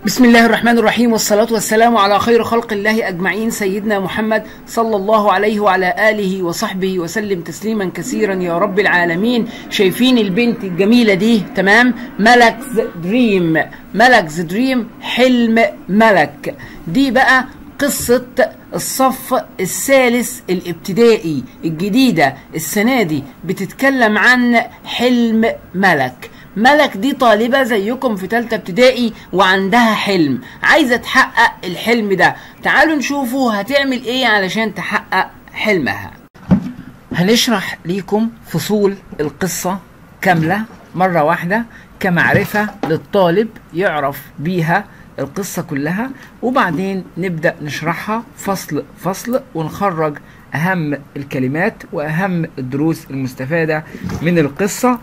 بسم الله الرحمن الرحيم والصلاة والسلام على خير خلق الله أجمعين سيدنا محمد صلى الله عليه وعلى آله وصحبه وسلم تسليما كثيرا يا رب العالمين شايفين البنت الجميلة دي تمام ملك's دريم ملك's دريم حلم ملك دي بقى قصة الصف الثالث الابتدائي الجديدة السنة دي بتتكلم عن حلم ملك ملك دي طالبة زيكم في تالتة ابتدائي وعندها حلم عايزة تحقق الحلم ده تعالوا نشوفوا هتعمل ايه علشان تحقق حلمها هنشرح ليكم فصول القصة كاملة مرة واحدة كمعرفة للطالب يعرف بيها القصة كلها وبعدين نبدأ نشرحها فصل فصل ونخرج أهم الكلمات وأهم الدروس المستفادة من القصة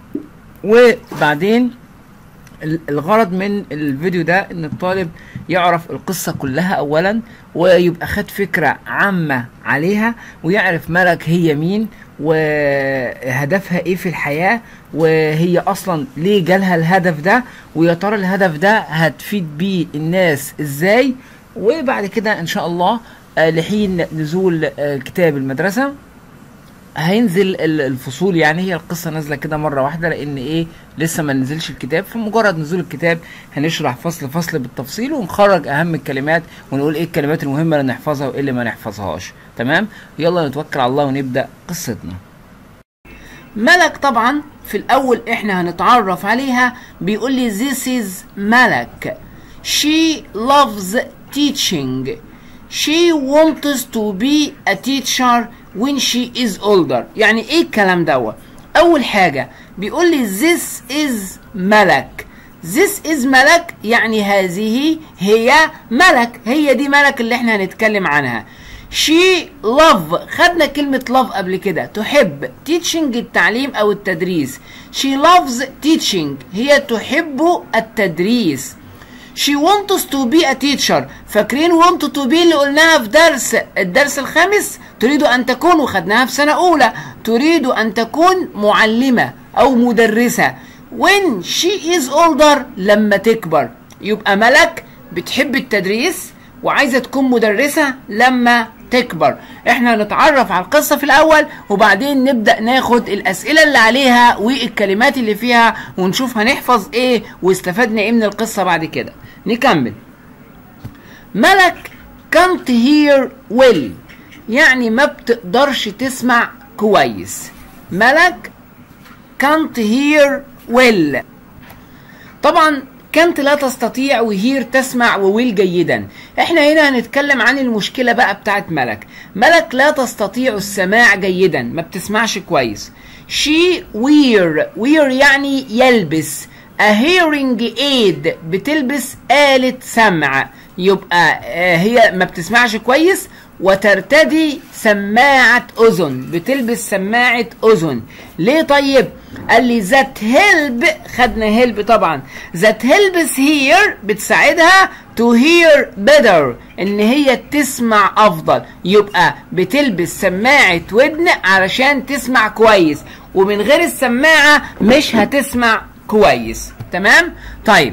وبعدين الغرض من الفيديو ده ان الطالب يعرف القصة كلها اولا ويبقى خد فكرة عامة عليها ويعرف ملك هي مين وهدفها ايه في الحياة وهي اصلا ليه جالها الهدف ده ويا ترى الهدف ده هتفيد بيه الناس ازاي وبعد كده ان شاء الله لحين نزول كتاب المدرسة هينزل الفصول يعني هي القصه نازله كده مره واحده لان ايه لسه ما نزلش الكتاب فمجرد نزول الكتاب هنشرح فصل فصل بالتفصيل ونخرج اهم الكلمات ونقول ايه الكلمات المهمه اللي نحفظها وايه اللي ما نحفظهاش تمام يلا نتوكل على الله ونبدا قصتنا ملك طبعا في الاول احنا هنتعرف عليها بيقول لي this is ملك she loves teaching she wants to be a teacher when she is older يعني ايه الكلام دوت اول حاجة بيقول لي this is ملك this is ملك يعني هذه هي ملك هي دي ملك اللي احنا هنتكلم عنها she love خدنا كلمة love قبل كده تحب teaching التعليم او التدريس she loves teaching هي تحب التدريس She wants to be a teacher فاكرين want to be اللي قلناها في درس الدرس الخامس تريد أن تكون وخدناها في سنة أولى تريد أن تكون معلمة أو مدرسة when she is older لما تكبر يبقى ملك بتحب التدريس وعايزة تكون مدرسة لما تكبر احنا نتعرف على القصة في الاول وبعدين نبدأ ناخد الاسئلة اللي عليها والكلمات اللي فيها ونشوف هنحفظ ايه واستفدنا ايه من القصة بعد كده نكمل ملك can't hear well يعني ما بتقدرش تسمع كويس ملك can't hear well طبعا كانت لا تستطيع وهير تسمع وويل جيدا احنا هنا هنتكلم عن المشكلة بقى بتاعت ملك ملك لا تستطيع السماع جيدا ما بتسمعش كويس she wear wear يعني يلبس a hearing aid بتلبس آلة سمع يبقى هي ما بتسمعش كويس وترتدي سماعة أذن بتلبس سماعة أذن ليه طيب قال لي ذات هيلب خدنا هيلب طبعا ذات هيلبس هير بتساعدها تو هير better ان هي تسمع افضل يبقى بتلبس سماعة ودن علشان تسمع كويس ومن غير السماعة مش هتسمع كويس تمام طيب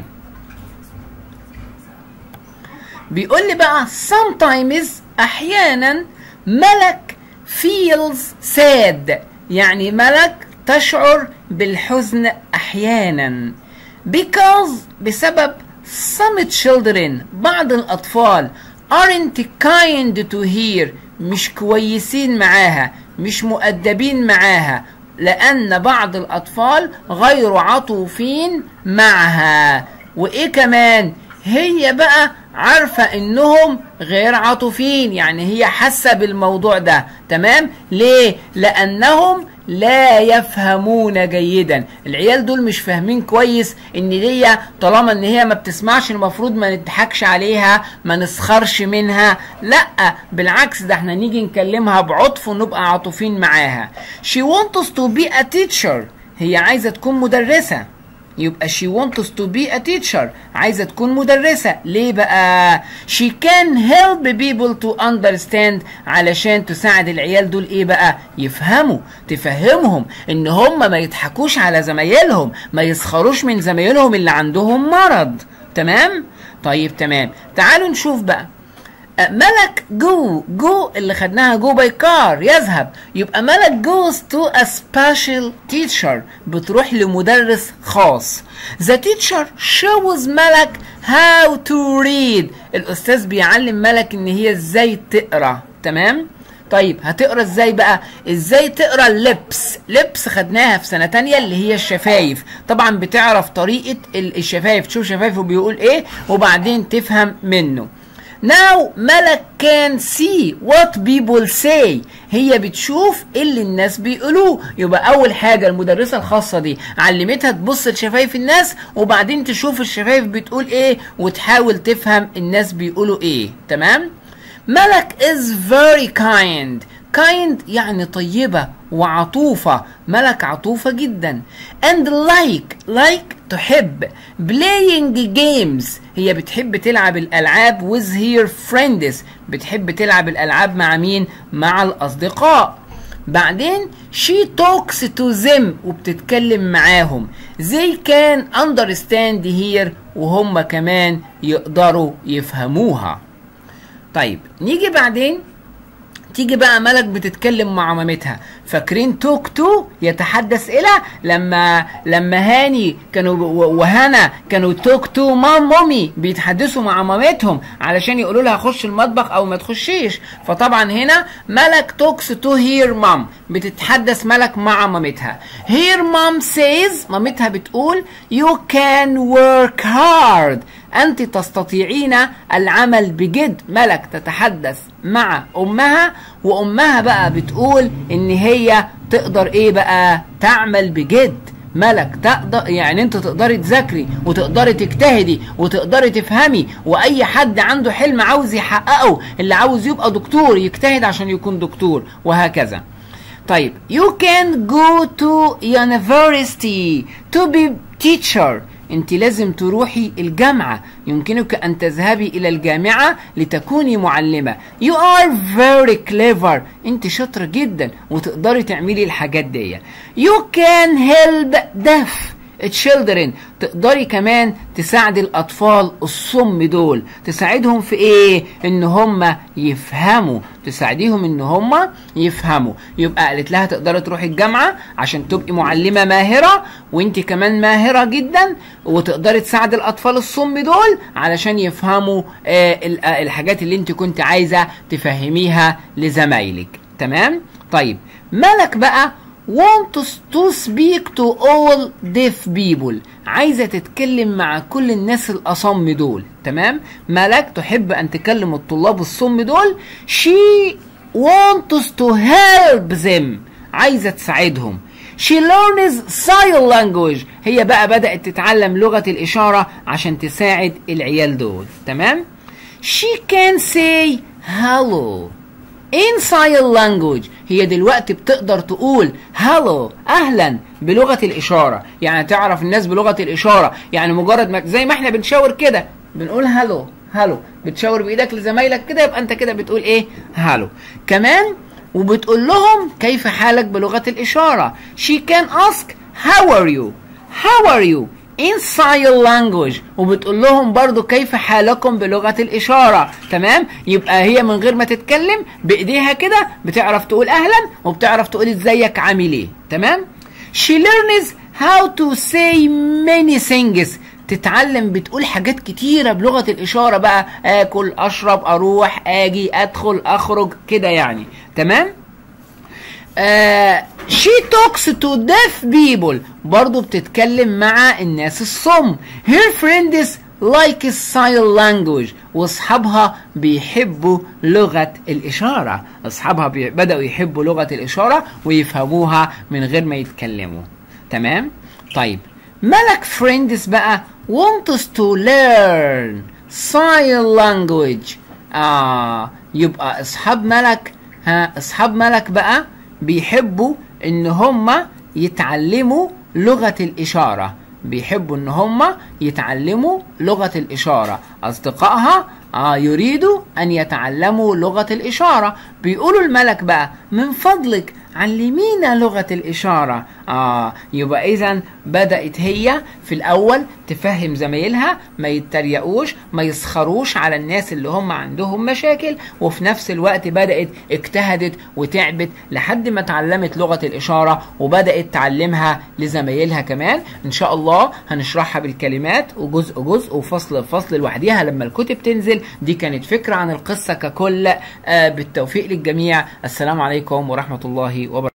بيقول لي بقى sometimes احيانا ملك feels sad يعني ملك تشعر بالحزن احيانا because بسبب some children بعض الاطفال aren't kind to hear مش كويسين معاها مش مؤدبين معاها لان بعض الاطفال غير عطوفين معها وايه كمان هي بقى عارفة انهم غير عاطفين يعني هي حاسة بالموضوع ده تمام ليه لانهم لا يفهمون جيدا العيال دول مش فاهمين كويس ان دي طالما ان هي ما بتسمعش المفروض ما نضحكش عليها ما نسخرش منها لا بالعكس ده احنا نيجي نكلمها بعطف ونبقى عاطفين معاها she wants to be a teacher هي عايزة تكون مدرسة يبقى she wants to be a teacher عايزة تكون مدرسة ليه بقى she can help people to understand علشان تساعد العيال دول ايه بقى يفهموا تفهمهم ان هم ما يضحكوش على زمايلهم ما يسخروش من زمايلهم اللي عندهم مرض تمام طيب تمام تعالوا نشوف بقى آه، ملك جو جو اللي خدناها جو باي كار يذهب يبقى ملك goes to a special teacher بتروح لمدرس خاص the teacher shows ملك how to read الأستاذ بيعلم ملك إن هي إزاي تقرأ تمام طيب هتقرا ازاي بقى ازاي تقرا اللبس لبس خدناها في سنه تانية اللي هي الشفايف طبعا بتعرف طريقه ال- الشفايف تشوف شفايفه بيقول ايه وبعدين تفهم منه Now ملك can see what people say هي بتشوف اللي الناس بيقولوه يبقى اول حاجة المدرسة الخاصة دي علمتها تبص لشفايف الناس وبعدين تشوف الشفايف بتقول ايه وتحاول تفهم الناس بيقولوا ايه تمام ملك is very kind kind يعني طيبة وعطوفة ملك عطوفة جدا and like like تحب playing games هي بتحب تلعب الألعاب with her friends بتحب تلعب الألعاب مع مين مع الأصدقاء بعدين she talks to them وبتتكلم معاهم they can understand here وهم كمان يقدروا يفهموها طيب نيجي بعدين تيجي بقى ملك بتتكلم مع مامتها فاكرين توك تو يتحدث الى لما لما هاني كانوا وهنا كانوا توك تو مام مامي بيتحدثوا مع مامتهم علشان يقولوا لها خش المطبخ او ما تخشيش فطبعا هنا ملك توكس تو هير مام بتتحدث ملك مع مامتها هير مام سيز مامتها بتقول يو كان ورك هارد أنت تستطيعين العمل بجد ملك تتحدث مع أمها وأمها بقى بتقول إن هي تقدر إيه بقى تعمل بجد ملك تقدر يعني انت تقدري تذاكري وتقدري تجتهدي وتقدري تفهمي واي حد عنده حلم عاوز يحققه اللي عاوز يبقى دكتور يجتهد عشان يكون دكتور وهكذا طيب you can go to university to be teacher انت لازم تروحي الجامعة يمكنك ان تذهبي الى الجامعة لتكوني معلمة you are very clever انت شاطرة جدا وتقدري تعملي الحاجات دي you can help deaf children تقدري كمان تساعدي الاطفال الصم دول تساعدهم في ايه ان هم يفهموا تساعديهم ان هم يفهموا يبقى قالت لها تقدري تروحي الجامعه عشان تبقي معلمه ماهره وانت كمان ماهره جدا وتقدري تساعدي الاطفال الصم دول علشان يفهموا آه الحاجات اللي انت كنت عايزه تفهميها لزمايلك تمام طيب مالك بقى wants to speak to all deaf people عايزة تتكلم مع كل الناس الأصم دول تمام ملك تحب أن تكلم الطلاب الصم دول she wants to help them عايزة تساعدهم She learns sign language هي بقى بدأت تتعلم لغة الإشارة عشان تساعد العيال دول تمام She can say hello in sign language هي دلوقتي بتقدر تقول هالو اهلا بلغه الاشاره يعني تعرف الناس بلغه الاشاره يعني مجرد ما زي ما احنا بنشاور كده بنقول هالو هالو بتشاور بايدك لزمايلك كده يبقى انت كده بتقول ايه هالو كمان وبتقول لهم كيف حالك بلغه الاشاره she can ask how are you how are you in sign language وبتقول لهم برضو كيف حالكم بلغة الإشارة تمام يبقى هي من غير ما تتكلم بإيديها كده بتعرف تقول أهلا وبتعرف تقول إزيك عامل إيه تمام she learns how to say many things تتعلم بتقول حاجات كتيرة بلغة الإشارة بقى آكل أشرب أروح آجي أدخل أخرج كده يعني تمام آه she talks to deaf people برضو بتتكلم مع الناس الصم her friends like sign language واصحابها بيحبوا لغة الإشارة أصحابها بي... بدأوا يحبوا لغة الإشارة ويفهموها من غير ما يتكلموا تمام طيب ملك friends بقى wants to learn sign language آه يبقى أصحاب ملك ها أصحاب ملك بقى بيحبوا ان هم يتعلموا لغة الاشارة بيحبوا ان هم يتعلموا لغة الاشارة اصدقائها آه يريدوا ان يتعلموا لغة الاشارة بيقولوا الملك بقى من فضلك علمينا لغة الاشارة اه يبقى اذا بدات هي في الاول تفهم زمايلها ما يتريقوش ما يسخروش على الناس اللي هم عندهم مشاكل وفي نفس الوقت بدات اجتهدت وتعبت لحد ما اتعلمت لغه الاشاره وبدات تعلمها لزمايلها كمان ان شاء الله هنشرحها بالكلمات وجزء جزء وفصل فصل لوحديها لما الكتب تنزل دي كانت فكره عن القصه ككل آه بالتوفيق للجميع السلام عليكم ورحمه الله وبركاته